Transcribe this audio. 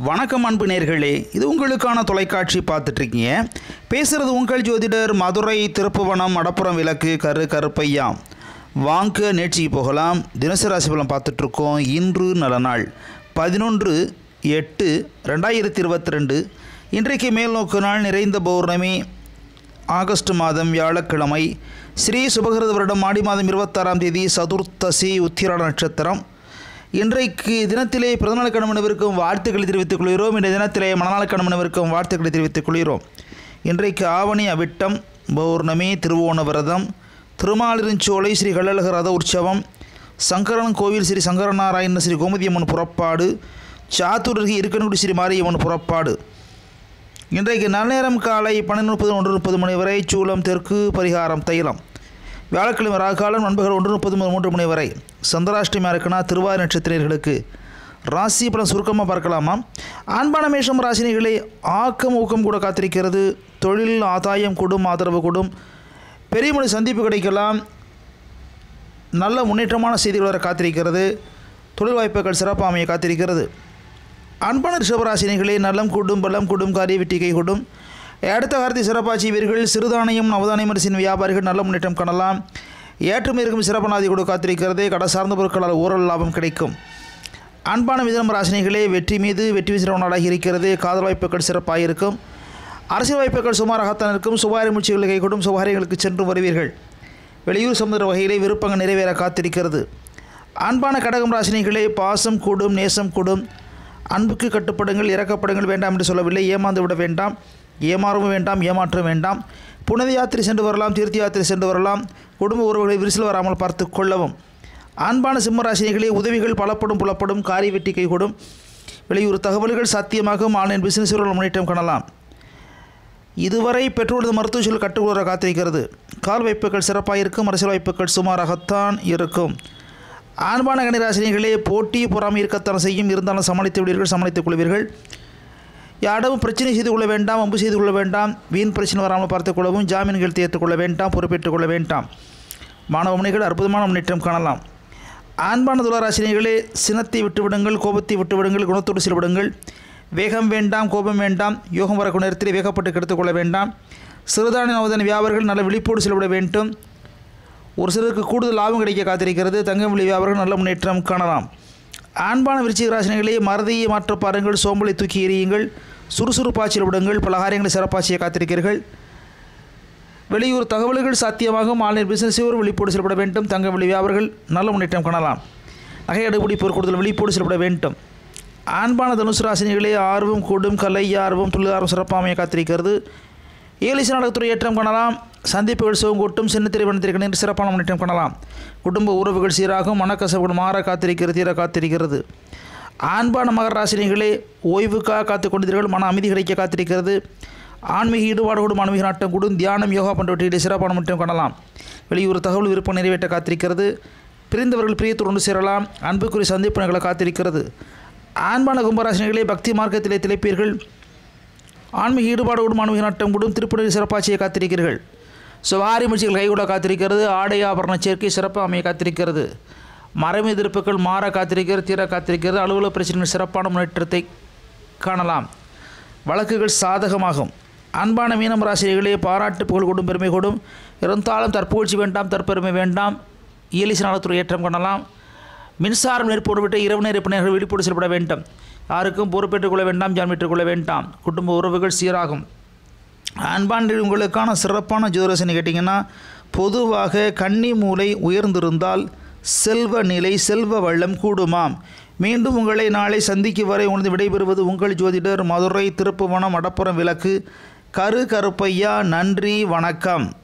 வணக்கம் அன்பு நேர்களே இது உங்களுக்கான தொலைக்காட்சி பார்த்துட்ருக்கீங்க பேசுகிறது உங்கள் ஜோதிடர் மதுரை திருப்புவனம் மடப்புறம் விளக்கு கரு கருப்பையா வாங்க நேர்ச்சிக்கு போகலாம் தினசரி ராசி பலன் பார்த்துட்ருக்கோம் இன்று நல்ல நாள் பதினொன்று எட்டு ரெண்டாயிரத்தி இருபத்தி ரெண்டு இன்றைக்கு மேல்நோக்கு நாள் நிறைந்த பௌர்ணமி ஆகஸ்ட் மாதம் வியாழக்கிழமை ஸ்ரீ சுபகிருத வருடம் ஆடி மாதம் இருபத்தாறாம் தேதி சதுர்த்தசி உத்திராட நட்சத்திரம் இன்றைக்கு தினத்திலே பிறந்தநாள் கணவனவிற்கும் வாழ்த்துக்களை தெரிவித்துக் கொள்கிறோம் இன்றைய தினத்திலே மணநாள் கணவனவிற்கும் வாழ்த்துக்களை தெரிவித்துக் கொள்கிறோம் இன்றைக்கு ஆவணி அவிட்டம் பௌர்ணமி திருவோண விரதம் திருமாலிருஞ்சோலை ஸ்ரீ கள்ளழக ரத உற்சவம் சங்கரன் கோவில் ஸ்ரீ சங்கரநாராயண ஸ்ரீ கோமதியம்மன் புறப்பாடு சாத்துர்கி இருக்கன்குடி ஸ்ரீ மாரியம்மன் புறப்பாடு இன்றைக்கு நன்னேரம் காலை பன்னெண்டு முப்பது ஒன்று முப்பது மணி வரை சூலம் தெற்கு பரிகாரம் தைலம் வியாழக்கிழமை ராகாலம் நண்பர்கள் ஒன்று முப்பது முதல் மூன்று மணி வரை சந்திராஷ்டமி இருக்குன்னா திருவாரி நட்சத்திரர்களுக்கு ராசி பலன் சுருக்கமாக பார்க்கலாமா ஆண்பான மேஷம் ராசினிகளை ஆக்கம் ஊக்கம் கூட காத்திருக்கிறது தொழில் ஆதாயம் கொடும் ஆதரவு கொடும் பெரிய மொழி சந்திப்பு கிடைக்கலாம் நல்ல முன்னேற்றமான செய்திகள் வர காத்திருக்கிறது தொழில் வாய்ப்புகள் சிறப்பாக அமைய காத்திருக்கிறது அன்பான ரிஷபராசினிகளே நலம் கூடும் பலம் கூடும் காரிய வெற்றி கை கூடும் அடுத்த காலத்தில் சிறப்பாட்சியவர்கள் சிறுதானியம் நவதானியம் அரிசின் வியாபாரிகள் நல்ல முன்னேற்றம் காணலாம் ஏற்றுமை இருக்கும் சிறப்பனாதி கூட காத்திருக்கிறது கடை சார்ந்த பொருட்களால் ஓரல் லாபம் கிடைக்கும் அன்பான மிதனம் ராசினிகளே வெற்றி மீது வெற்றி சிறவனாக இருக்கிறது காதல் வாய்ப்புகள் சிறப்பாக இருக்கும் அரசியல் வாய்ப்புகள் சுமாராகத்தான் இருக்கும் சுபாரி முயற்சிகளை கைகூடும் சுபாரியங்களுக்கு சென்று வருவீர்கள் வெளியூர் சமுதிர வகையிலே விருப்பங்கள் நிறைவேற காத்திருக்கிறது அன்பான கடகம் ராசினிகளே பாசம் கூடும் நேசம் கூடும் அன்புக்கு கட்டுப்படுங்கள் இறக்கப்படுங்கள் வேண்டாம் என்று சொல்லவில்லை ஏமாந்து விட வேண்டாம் ஏமாறவும் வேண்டாம் ஏமாற்ற வேண்டாம் புனித யாத்திரை சென்று வரலாம் தீர்த்த யாத்திரை சென்று வரலாம் குடும்ப உறவுகளை விரிசல் வராமல் பார்த்து கொள்ளவும் அன்பான சிம்மராசினிகளே உதவிகள் பலப்படும் புலப்படும் காரிய வெட்டி கைகூடும் வெளியூர் தகவல்கள் சாத்தியமாகும் ஆன்லைன் பிசினஸ் முன்னேற்றம் காணலாம் இதுவரை பெற்றோரது மருத்துவ சூழல் கட்டுக்கூட காத்திருக்கிறது கால் வாய்ப்புகள் சிறப்பாக இருக்கும் அரசியல் வாய்ப்புகள் சுமாராகத்தான் இருக்கும் ஆண்பான கணிராசினிகளே போட்டி பொறாமை இருக்கத்தான் செய்யும் இருந்தாலும் சமாளித்து விடுவீர்கள் சமாளித்துக் கொள்வீர்கள் யாரிடமும் பிரச்சனை செய்து கொள்ள வேண்டாம் அம்பு செய்து கொள்ள வேண்டாம் வீண் பிரச்சனை வராமல் பார்த்துக் கொள்ளவும் ஜாமீன்கள் தேர்த்துக் கொள்ள வேண்டாம் பொறுப்பேற்றுக் கொள்ள வேண்டாம் மாணவ மணிகள் அற்புதமான முன்னேற்றம் காணலாம் ஆண்பான துளாராசினிகளே சினத்தை விட்டுவிடுங்கள் கோபத்தை விட்டுவிடுங்கள் குணத்தோடு செல்விடுங்கள் வேகம் வேண்டாம் கோபம் வேண்டாம் யோகம் வரக்கூடிய நேரத்தில் வேகப்பட்டு கெடுத்துக்கொள்ள வேண்டாம் சிறுதானிய நவதான வியாபாரிகள் நல்ல விழிப்போடு செலவிட வேண்டும் ஒரு சிலருக்கு கூடுதல் லாபம் கிடைக்க காத்திருக்கிறது தங்கம் விலை வியாபாரம் நல்ல முன்னேற்றம் காணலாம் ஆண்பான விருச்சிக ராசினிகளே மறதியை மாற்ற பாருங்கள் சோம்பலை தூக்கி எறியுங்கள் சுறுசுறுப்பாச்சில் விடுங்கள் பல காரியங்களை சிறப்பாச்சியை காத்திருக்கிறீர்கள் வெளியூர் தகவல்கள் சாத்தியமாகும் ஆன்லைன் பிசினஸ் ஒரு விழிப்போடு செயல்பட வேண்டும் தங்க விலை வியாபாரிகள் நல்ல முன்னேற்றம் காணலாம் நகை அடுப்படி பொருட்கொடுதல் விழிப்போடு செயல்பட வேண்டும் ஆண்பான தனுசு ராசினிகளே ஆர்வம் கூடும் கலை ஆர்வம் தொழிலார்வம் சிறப்பாமையை காத்திருக்கிறது ஏலிச நாடகத்துறை ஏற்றம் காணலாம் சந்திப்புகள் சிவங்கூட்டும் சின்னத்திரை வனத்திற்கு நின்று சிறப்பான முன்னேற்றம் காணலாம் குடும்ப உறவுகள் சீராகும் மனக்கசவுகள் மாற காத்திருக்கிறது தீர காத்திருக்கிறது ஆண்பான மகர ராசினிகளே ஓய்வுக்காக காத்து கொண்டிருக்கிறீர்கள் மன அமைதி கிடைக்க காத்திருக்கிறது ஆன்மீக ஈடுபாடோடு ஆன்மீக நாட்டம் கூடும் தியானம் யோகா போன்றவற்றிலே சிறப்பான முன்னேற்றம் காணலாம் வெளியூர் தகவல் விருப்பம் நிறைவேற்ற காத்திருக்கிறது பிரிந்தவர்கள் பிரியத்தோடு சேரலாம் அன்புக்குரிய சந்திப்பு நிகழ காத்திருக்கிறது ஆண்பான கும்பராசினிகளே பக்தி மார்க்கத்திலே திளைப்பீர்கள் ஆன்மீக ஈடுபாடோடும் ஆன்மீக நாட்டம் கூடும் திருப்பணியில் சிறப்பாட்சியை காத்திருக்கிறீர்கள் சுவாரி முயற்சிகள் கைகூட காத்திருக்கிறது ஆடை ஆபரண சேர்க்கை சிறப்பாக அமைய காத்திருக்கிறது மறைமை எதிர்ப்புகள் மாற காத்திருக்கிறது தீர காத்திருக்கிறது அலுவலக பிரச்சனைகள் சிறப்பான முன்னேற்றத்தை காணலாம் வழக்குகள் சாதகமாகும் அன்பான மீனம் ராசிகளே பாராட்டு புகழ் கொடும் பெருமை கொடும் இருந்தாலும் தற்புகழ்ச்சி வேண்டாம் தற்பெருமை வேண்டாம் இயலிச நலத்துறை ஏற்றம் காணலாம் மின்சாரம் நெருப்போடு விட்டு இரவு நேர பிணைகள் விழிப்போடு செயல்பட வேண்டும் யாருக்கும் பொறுப்பேற்றுக் கொள்ள வேண்டாம் ஜாமீட்டுக் கொள்ள வேண்டாம் குடும்ப உறவுகள் சீராகும் அன்பாண்டு உங்களுக்கான சிறப்பான ஜோதிரசனை கேட்டிங்கன்னா பொதுவாக கன்னி மூலை உயர்ந்திருந்தால் செல்வ நிலை செல்வ வள்ளம் கூடுமாம் மீண்டும் உங்களை நாளை சந்திக்கும் வரை உணர்ந்து விடைபெறுவது உங்கள் ஜோதிடர் மதுரை திருப்புவனம் மடப்புறம் விளக்கு கரு கருப்பையா நன்றி வணக்கம்